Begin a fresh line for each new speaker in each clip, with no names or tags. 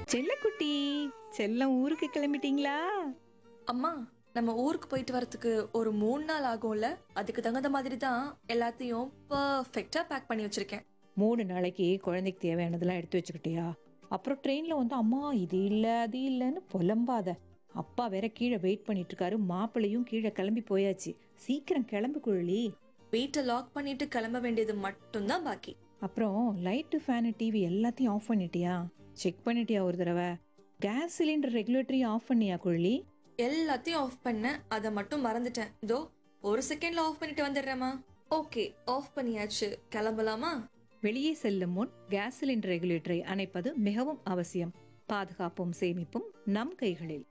செல்லக்குட்டி செல்லம் ஊருக்கு கிளம்பிட்டீங்களா
அம்மா நம்ம ஊருக்கு போயிட்டு வரதுக்கு ஒரு மூணு நாள் ஆகும்ல அதுக்கு தகுந்த மாதிரி தான் எல்லாத்தையும் பர்ஃபெக்டா பேக் பண்ணி வச்சிருக்கேன்
மூணு நாளைக்கு குழந்தைக்கு தேவையானதெல்லாம் எடுத்து வச்சுக்கிட்டியா அப்புறம் ட்ரெயின்ல வந்து அம்மா இது இல்ல அது இல்லைன்னு புலம்பாத அப்பா வேற கீழே வெயிட் பண்ணிட்டு இருக்காரு மாப்பிள்ளையும் கீழே கிளம்பி போயாச்சு சீக்கிரம் கிளம்பு குழலி
வீட்டை லாக் பண்ணிட்டு கிளம்ப வேண்டியது மட்டும்தான் பாக்கி
அப்புறம் லைட்டு ஃபேனு டிவி எல்லாத்தையும் ஆஃப் பண்ணிட்டியா செக் பண்ணிட்டியா ஒரு தடவை கேஸ் சிலிண்டர் ரெகுலேட்டரி ஆஃப் பண்ணியா குழலி
எல்லாத்தையும் ஆஃப் பண்ணேன் அதை மட்டும் மறந்துட்டேன் இதோ ஒரு செகண்ட்ல ஆஃப் பண்ணிட்டு வந்துடுறேம்மா ஓகே ஆஃப் பண்ணியாச்சு கிளம்பலாமா
வெளியே செல்லும் முன் கேஸ் சிலிண்டர் ரெகுலேட்டரை அணைப்பது மிகவும் அவசியம் பாதுகாப்பும் சேமிப்பும் நம் கைகளில்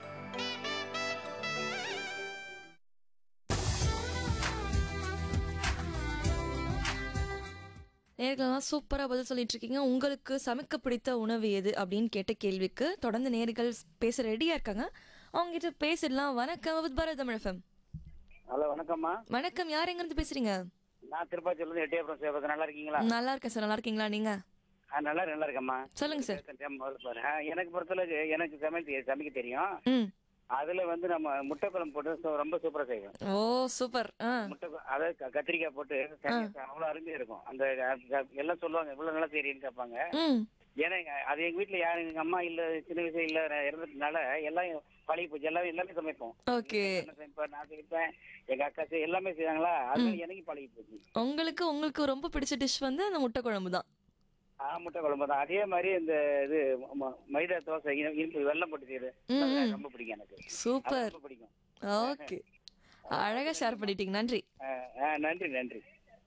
நேர்கள்லாம் சூப்பராக பதில் சொல்லிட்டு இருக்கீங்க உங்களுக்கு சமைக்க பிடித்த உணவு எது அப்படின்னு கேட்ட கேள்விக்கு தொடர்ந்து நேர்கள் பேச ரெடியாக இருக்காங்க அவங்ககிட்ட பேசிடலாம் வணக்கம் with Bharat Tamil FM.
Hello வணக்கம்மா
வணக்கம் யார் எங்கேருந்து பேசுறீங்க
நான் திருப்பாச்சூர்லேருந்து எட்டியபுரம் சேவகம் நல்லா இருக்கீங்களா
நல்லா இருக்கேன் சார் நல்லா இருக்கீங்களா நீங்க
ஆ நல்லா நல்லா இருக்கேம்மா
சொல்லுங்க சார்
டைம் முதல்ல பாரு. ஆ, எனக்கு பொறுத்தளவுக்கு எனக்கு சமைக்க தெ- சமைக்க தெரியும்
ம்
அதுல வந்து நம்ம முட்டை குழம்பு போட்டு சு- ரொம்ப சூப்பரா செய்வோம்
ஓ சூப்பர் ஆ
முட்டை கு- அதாவது க- கத்திரிக்காய் போட்டு தனியா அவ்வளவு அருமையா இருக்கும் அந்த அ- அ- எல்லாம் சொல்லுவாங்க இவ்வளவு நல்லா செய்றீன்னு கேட்பாங்க
ம்
ஏன்னா எங்க- அது எங்க வீட்டுல யாரும் எங்க அம்மா இல்ல சின்ன வயசு இல்ல நான் இறந்ததுனால எல்லாம் பழகி போச்சு எல்லாமே எல்லாமே சமைப்போம்
ஓகே
நான் சமைப்பேன் நான் சமைப்பேன் எங்க அக்கா செய்- எல்லாமே செய்வாங்களா அதனால எனக்கு பழகி போச்சு
உங்களுக்கு உங்களுக்கு ரொம்ப பிடிச்ச டிஷ் வந்து அந்த முட்டை குழம்பு தான்
ஆ முட்டை குழம்பு தான் அதே மாதிரி இந்த இது ம- மைதா தோசை இனி- இனிப்பு வெள்ளம் போட்டு செய்யுது அது ரொம்ப பிடிக்கும் எனக்கு அது
சூப்பர்
ரொம்ப பிடிக்கும்
ஓகே அழகா ஷேர் பண்ணிட்டீங்க நன்றி
ஆ, ஆ, நன்றி நன்றி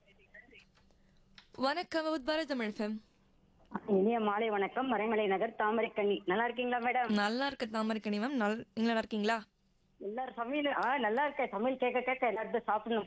வணக்கம் வித் பாரத் தமிழ் FM.
இனிய மாலை வணக்கம் மறைமலை நகர் தாமரைக்கண்ணி நல்லா இருக்கீங்களா மேடம்
நல்லா இருக்க தாமரைக்கணி மேம் நல் நீங்க நல்லா இருக்கீங்களா
எல்லாரும் சமையல் ஆ நல்லா இருக்கேன் சமையல் கேட்க கேட்க எல்லாரும் சாப்பிடணும்